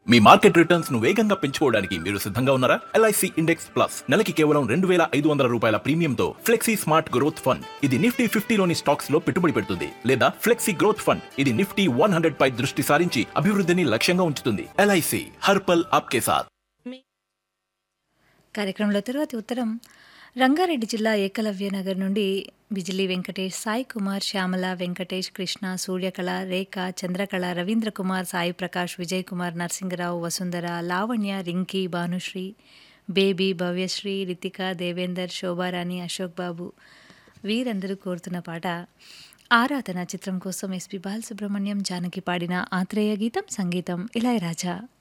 మీ market returns ను వేగంగా పెంచుకోవడానికి మీరు సిద్ధంగా ఉన్నారా ఎల్ఐసి ఇండెక్స్ ప్లస్ నెలకి కేవలం రెండు వేల ఐదు వందల రూపాయల ప్రీమియంతో ఫ్లెక్సీ స్మార్ట్ గ్రోత్ ఫండ్ ఇది నిఫ్టీ ఫిఫ్టీలోని స్టాక్స్ లో పెట్టుబడి పెడుతుంది లేదా ఫ్లెక్సీ గ్రోత్ ఫండ్ ఇది నిఫ్టీ వన్ హండ్రెడ్ పై దృష్టి సారించి అభివృద్ధిని లక్ష్యంగా ఉంచుతుంది ఎల్ఐసి హర్పల్ ఆప్కే సాథ్ కార్యక్రమంలో తరువాతి ఉత్తరం రంగారెడ్డి జిల్లా ఏకలవ్య నగర్ నుండి బిజిలీ వెంకటేష్ సాయి కుమార్ శ్యామల వెంకటేష్ కృష్ణ సూర్యకళ రేఖ చంద్రకళ రవీంద్ర కుమార్ సాయి ప్రకాష్ విజయ్ కుమార్ నరసింగరావు వసుంధర లావణ్య రింకీ భానుశ్రీ బేబీ భవ్యశ్రీ రితిక దేవేందర్ శోభారాణి అశోక్ బాబు వీరందరూ కోరుతున్న పాట ఆరాధన చిత్రం కోసం ఎస్పి బాలసుబ్రహ్మణ్యం జానకి పాడిన ఆత్రేయ గీతం సంగీతం ఇళయరాజా